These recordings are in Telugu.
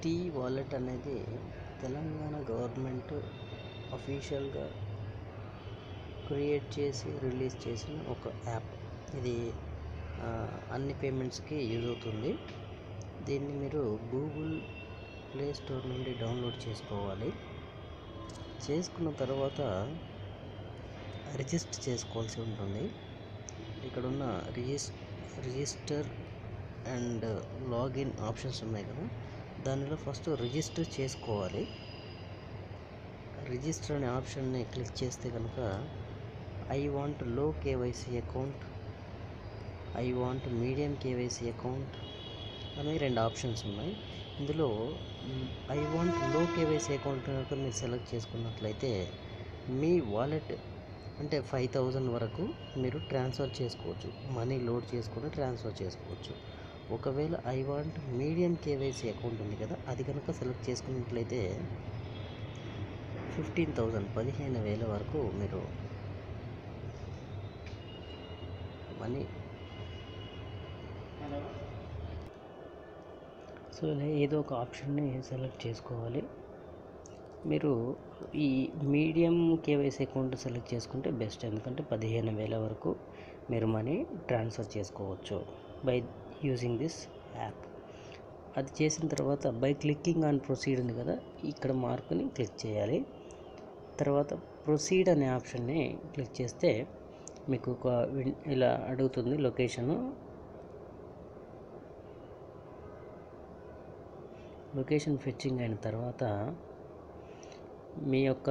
టీ వాలెట్ అనేది తెలంగాణ గవర్నమెంట్ అఫీషియల్గా క్రియేట్ చేసి రిలీజ్ చేసిన ఒక యాప్ ఇది ఆ, అన్ని పేమెంట్స్కి యూజ్ అవుతుంది దీన్ని మీరు గూగుల్ ప్లే స్టోర్ నుండి డౌన్లోడ్ చేసుకోవాలి చేసుకున్న తర్వాత రిజిస్టర్ చేసుకోవాల్సి ఉంటుంది ఇక్కడ ఉన్న రిజిస్ రిజిస్టర్ అండ్ లాగిన్ ఆప్షన్స్ ఉన్నాయి కదా దానిలో ఫస్ట్ రిజిస్టర్ చేసుకోవాలి రిజిస్టర్ అనే ఆప్షన్ని క్లిక్ చేస్తే కనుక I want low KYC account I want medium KYC account అనే రెండు ఆప్షన్స్ ఉన్నాయి ఇందులో I want low KYC account కనుక మీరు సెలెక్ట్ చేసుకున్నట్లయితే మీ వాలెట్ అంటే ఫైవ్ థౌజండ్ వరకు మీరు ట్రాన్స్ఫర్ చేసుకోవచ్చు మనీ లోడ్ చేసుకొని ట్రాన్స్ఫర్ చేసుకోవచ్చు ఒకవేళ I want medium KYC account ఉంది కదా అది కనుక సెలెక్ట్ చేసుకున్నట్లయితే ఫిఫ్టీన్ థౌజండ్ పదిహేను వేల వరకు మీరు మనీ సో ఇలా ఏదో ఒక ఆప్షన్ని సెలెక్ట్ చేసుకోవాలి మీరు ఈ మీడియం కేవైసీ అకౌంట్ సెలెక్ట్ చేసుకుంటే బెస్ట్ ఎందుకంటే పదిహేను వేల వరకు మీరు మనీ ట్రాన్స్ఫర్ చేసుకోవచ్చు బై యూజింగ్ దిస్ యాప్ అది చేసిన తర్వాత బై క్లిక్కింగ్ ఆన్ ప్రొసీడ్ ఉంది కదా ఇక్కడ మార్కుని క్లిక్ చేయాలి తర్వాత ప్రొసీడ్ అనే ఆప్షన్ని క్లిక్ చేస్తే మీకు ఒక విన్- ఇలా అడుగుతుంది లొకేషను లొకేషన్ ఫెచ్చింగ్ అయిన తర్వాత మీ యొక్క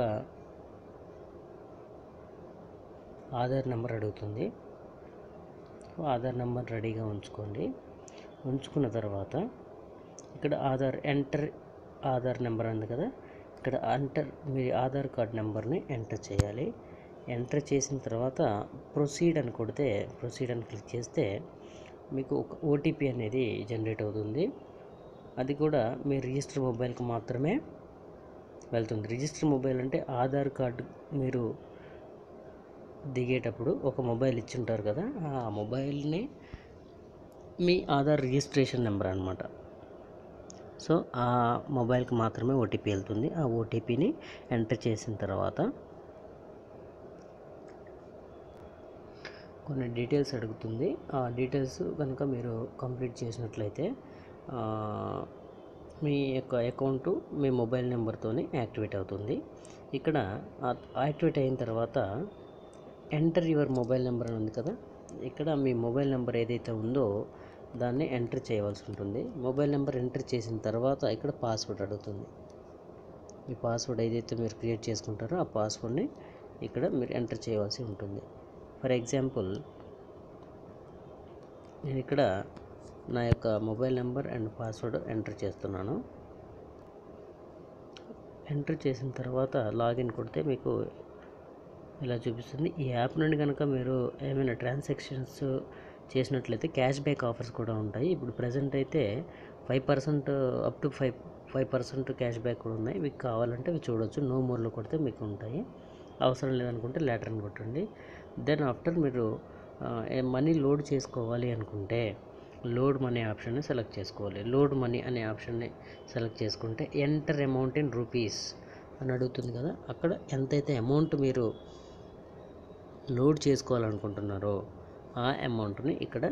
ఆధార్ నెంబర్ అడుగుతుంది ఆధార్ నెంబర్ రెడీగా ఉంచుకోండి ఉంచుకున్న తర్వాత ఇక్కడ ఆధార్ ఎంటర్ ఆధార్ నెంబర్ ఉంది కదా ఇక్కడ ఎంటర్ మీ ఆధార్ కార్డ్ నెంబర్ని ఎంటర్ చేయాలి ఎంటర్ చేసిన తర్వాత ప్రొసీడ్ అని కొడితే ప్రొసీడ్ అని క్లిక్ చేస్తే మీకు ఒక ఓటీపీ అనేది జనరేట్ అవుతుంది అది కూడా మీ రిజిస్టర్ మొబైల్కి మాత్రమే వెళ్తుంది రిజిస్టర్ మొబైల్ అంటే ఆధార్ కార్డు మీరు దిగేటప్పుడు ఒక మొబైల్ ఇచ్చింటారు కదా ఆ మొబైల్ని మీ ఆధార్ రిజిస్ట్రేషన్ నెంబర్ అనమాట సో ఆ మొబైల్కి మాత్రమే ఓటీపీ వెళ్తుంది ఆ ఓటీపీని ఎంటర్ చేసిన తర్వాత కొన్ని డీటెయిల్స్ అడుగుతుంది ఆ డీటెయిల్స్ కనుక మీరు కంప్లీట్ చేసినట్లయితే ఆ, మీ యొక్క అకౌంట్ మీ మొబైల్ నెంబర్తోనే యాక్టివేట్ అవుతుంది ఇక్కడ ఆ- యాక్టివేట్ అయిన తర్వాత ఎంటర్ యువర్ మొబైల్ నెంబర్ అని ఉంది కదా ఇక్కడ మీ మొబైల్ నెంబర్ ఏదైతే ఉందో దాన్ని ఎంటర్ చేయవలసి ఉంటుంది మొబైల్ నెంబర్ ఎంటర్ చేసిన తర్వాత ఇక్కడ పాస్వర్డ్ అడుగుతుంది మీ పాస్వర్డ్ ఏదైతే మీరు క్రియేట్ చేసుకుంటారో ఆ పాస్వర్డ్ని ఇక్కడ మీరు ఎంటర్ చేయవలసి ఉంటుంది ఫర్ ఎగ్జాంపుల్ నేను ఇక్కడ నా యొక్క mobile number and password enter చేస్తున్నాను ఎంటర్ చేసిన తర్వాత లాగిన్ కొడితే మీకు ఇలా చూపిస్తుంది ఈ యాప్ నుండి కనుక మీరు ఏమైనా ట్రాన్సాక్షన్స్ చేసినట్లయితే క్యాష్ బ్యాక్ ఆఫర్స్ కూడా ఉంటాయి ఇప్పుడు ప్రజెంట్ అయితే five percent up to five five percent cash back కూడా ఉన్నాయి మీకు కావాలంటే అవి చూడొచ్చు నో మోర్లో కొడితే మీకు ఉంటాయి అవసరం లేదనుకుంటే లేటర్ అని కొట్టండి దెన్ ఆఫ్టర్ మీరు మనీ లోడ్ చేసుకోవాలి అనుకుంటే లోడ్ మనీ ఆప్షన్ని సెలెక్ట్ చేసుకోవాలి లోడ్ మనీ అనే ఆప్షన్ని సెలెక్ట్ చేసుకుంటే ఎంటర్ అమౌంట్ ఇన్ రూపీస్ అని అడుగుతుంది కదా అక్కడ ఎంతైతే అమౌంట్ మీరు లోడ్ చేసుకోవాలనుకుంటున్నారో ఆ అమౌంట్ని ఇక్కడ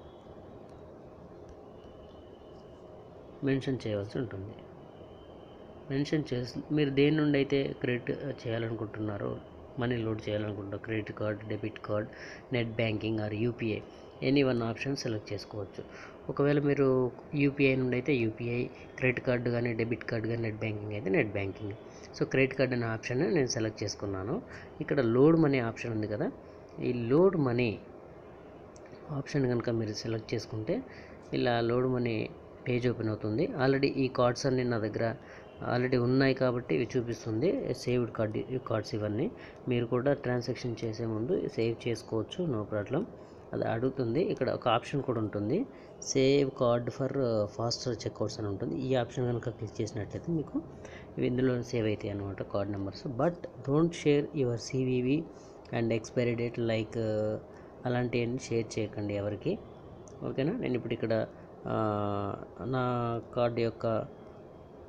మెన్షన్ చేయవలసి ఉంటుంది మెన్షన్ చేసి మీరు దేని నుండి అయితే క్రెడిట్ చేయాలనుకుంటున్నారో మనీ లోడ్ చేయాలనుకుంటున్నారో credit card debit card net banking or UPI any one option select చేసుకోవచ్చు ఒకవేళ మీరు యూపీఐ నుండి అయితే యూపీఐ క్రెడిట్ కార్డు కానీ డెబిట్ కార్డు కానీ నెట్ బ్యాంకింగ్ అయితే net banking so credit card అనే ఆప్షన్ నేను సెలెక్ట్ చేసుకున్నాను ఇక్కడ లోడ్ మనీ ఆప్షన్ ఉంది కదా ఈ లోడ్ మనీ ఆప్షన్ కనుక మీరు సెలెక్ట్ చేసుకుంటే ఇలా లోడ్ మనీ పేజ్ ఓపెన్ అవుతుంది ఆల్రెడీ ఈ కార్డ్స్ అన్నీ నా దగ్గర ఆల్రెడీ ఉన్నాయి కాబట్టి ఇవి చూపిస్తుంది సేవ్డ్ కార్డ్ కార్డ్స్ ఇవన్నీ మీరు కూడా ట్రాన్సాక్షన్ చేసే ముందు సేవ్ చేసుకోవచ్చు నో ప్రాబ్లం అది అడుగుతుంది ఇక్కడ ఒక ఆప్షన్ కూడా ఉంటుంది save card for faster checkouts అని ఉంటుంది ఈ ఆప్షన్ కనుక క్లిక్ చేసినట్లయితే మీకు ఇవి ఇందులో సేవ్ అవుతాయి అనమాట card numbers but don't share your CVV and expiry date like అలాంటివన్నీ షేర్ చేయకండి ఎవరికి ఓకేనా నేను ఇప్పుడు ఇక్కడ ఆ, నా కార్డు యొక్క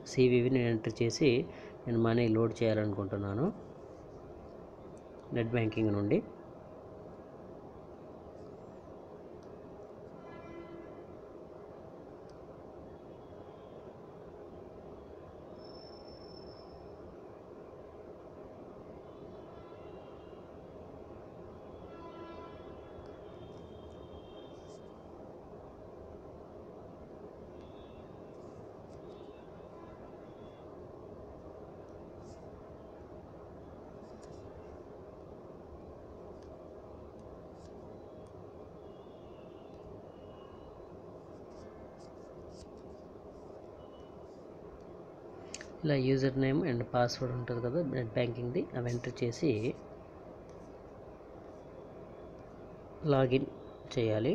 సివివిని ఎంటర్ చేసి నేను మనీ లోడ్ చేయాలనుకుంటున్నాను నెట్ బ్యాంకింగ్ నుండి ఇలా యూజర్ నేమ్ అండ్ పాస్వర్డ్ ఉంటుంది కదా నెట్ బ్యాంకింగ్ది అవి ఎంటర్ చేసి లాగిన్ చేయాలి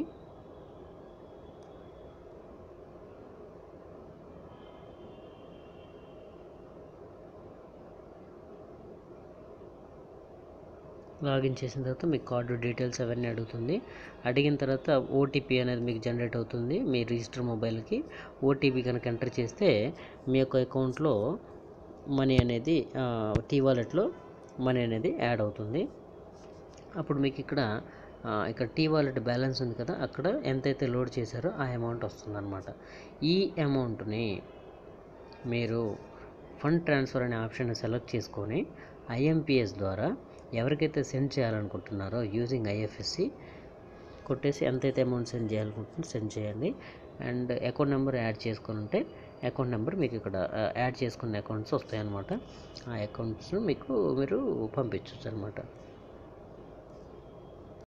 లాగిన్ చేసిన తర్వాత మీ కార్డు డీటెయిల్స్ అవన్నీ అడుగుతుంది అడిగిన తర్వాత ఓటీపీ అనేది మీకు జనరేట్ అవుతుంది మీ రిజిస్టర్ మొబైల్కి ఓటీపీ కనుక ఎంటర్ చేస్తే మీ యొక్క అకౌంట్లో మనీ అనేది టీ వాలెట్లో మనీ అనేది యాడ్ అవుతుంది అప్పుడు మీకు ఇక్కడ ఆ, ఇక్కడ టీ వాలెట్ బ్యాలెన్స్ ఉంది కదా అక్కడ ఎంతైతే లోడ్ చేశారో ఆ అమౌంట్ వస్తుందన్నమాట ఈ అమౌంట్ని మీరు ఫండ్ ట్రాన్స్ఫర్ అనే ఆప్షన్ సెలెక్ట్ చేసుకొని ఐఎంపిఎస్ ద్వారా ఎవరికైతే సెండ్ చేయాలనుకుంటున్నారో యూజింగ్ ఐఎఫ్ఎస్సి కొట్టేసి ఎంతైతే అమౌంట్ సెండ్ చేయాలనుకుంటున్నారో సెండ్ చేయండి అండ్ అకౌంట్ నెంబర్ యాడ్ చేసుకొని ఉంటే అకౌంట్ నెంబర్ మీకు ఇక్కడ ఆ, యాడ్ చేసుకున్న అకౌంట్స్ వస్తాయన్నమాట ఆ అకౌంట్స్ మీకు మీరు పంపించవచ్చు అనమాట